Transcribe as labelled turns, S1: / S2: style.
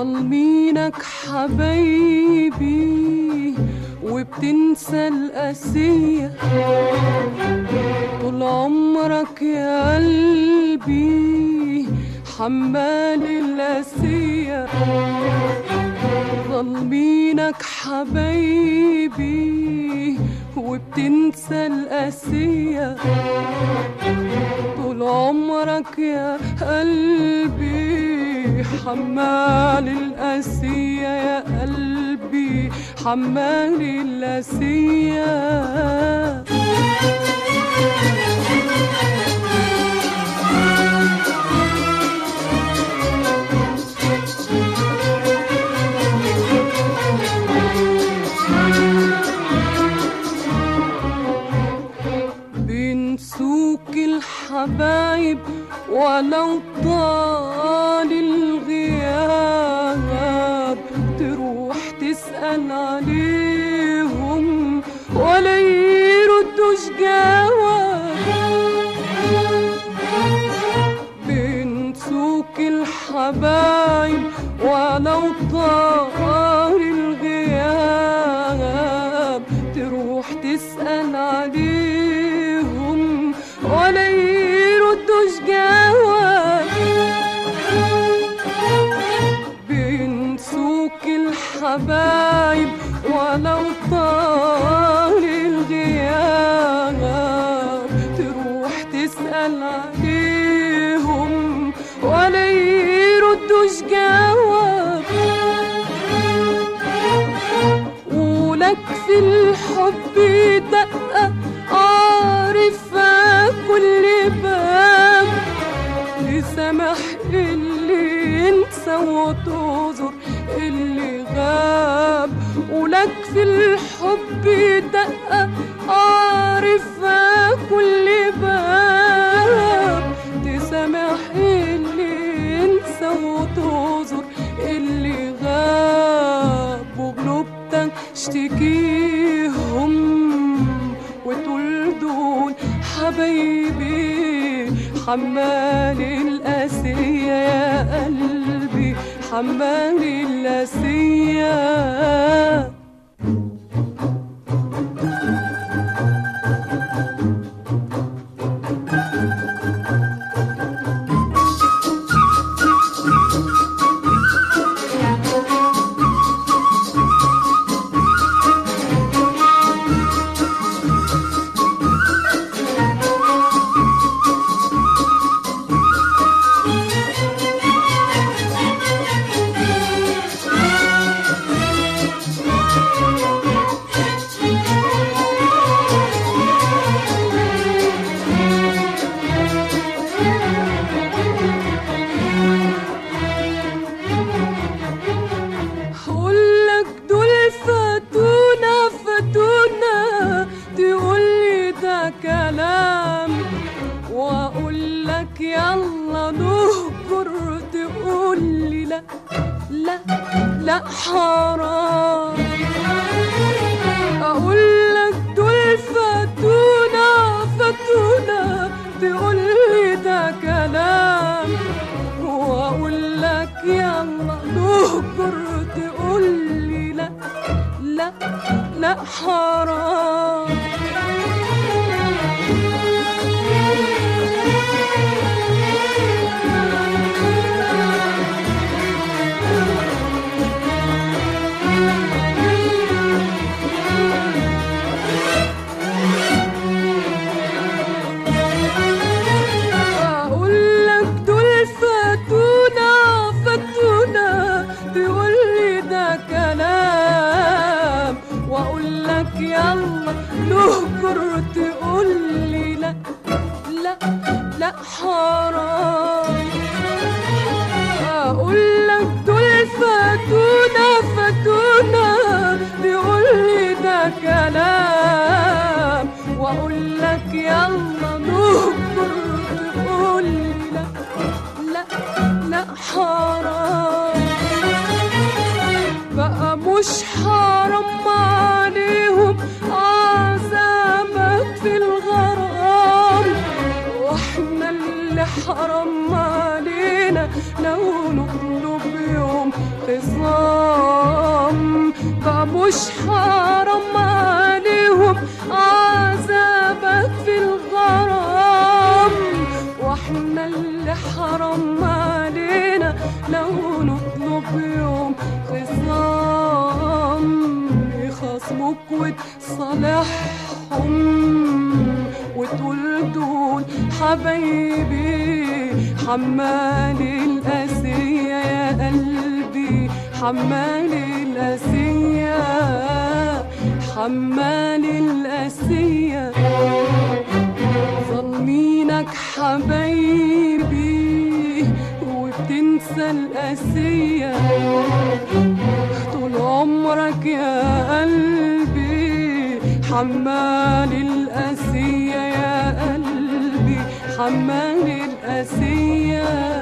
S1: ظالمينك حبايبي وبتنسى القاسية طول عمرك يا قلبي حمال القاسية ظالمينك حبايبي وبتنسى القاسية طول عمرك يا قلبي حمال القاسية يا قلبي حمال القاسية بنسوك الحبايب ولو طال الغياب تروح تسأل عليهم ولا يردوش جواب بنسوك الحبايب ولو طال الغياب تروح تسأل عليهم ولا يردوش جواب بنسوك الحبايب ولو طال الغياب تروح تسأل عليهم ولا يردوش جواب ولك في الحب دقة عارفة كل باب لسمح اللي ينسى وتعذر اللي غاب ولك في الحب دقة عارفة كل باب تسامح اللي ينسى وتعذر اللي غاب وقلوبتك اشتكيهم وتقول دول حبايبي حمال القاسية يا قلبي حمال القاسية هقولك دول فاتونا فاتونا تقولي ده كلام واقولك يلا نهجر تقولي لا لا لا حرام اقولك دول فاتونا فاتونا تقولي ده كلام واقول لك يلا نهجر تقولي لا لا لا حرام اقول لك دول فاتونا فاتونا تقولي ده كلام واقول لك يلا نهجر تقولي لا لا لا حرام اقول لك دول فاتونا فاتونا بيقولي ده كلام واقول لك يلا نهجر تقولي لا لا لا حرام بقى مش حرام عليهم عذابك في الغرام واحنا اللي حرام يوم خصام بقى مش حرام عليهم عذابك في الغرام واحنا اللي حرام علينا لو نطلب يوم خصام يخصموك وتصالحهم وتقول دول حبايبي حمال الأسية يا قلبي حمال الأسية حمال الأسية ظالمينك حبايبي وبتنسى الأسية طول عمرك يا قلبي حمال الأسية يا قلبي حمال الأسية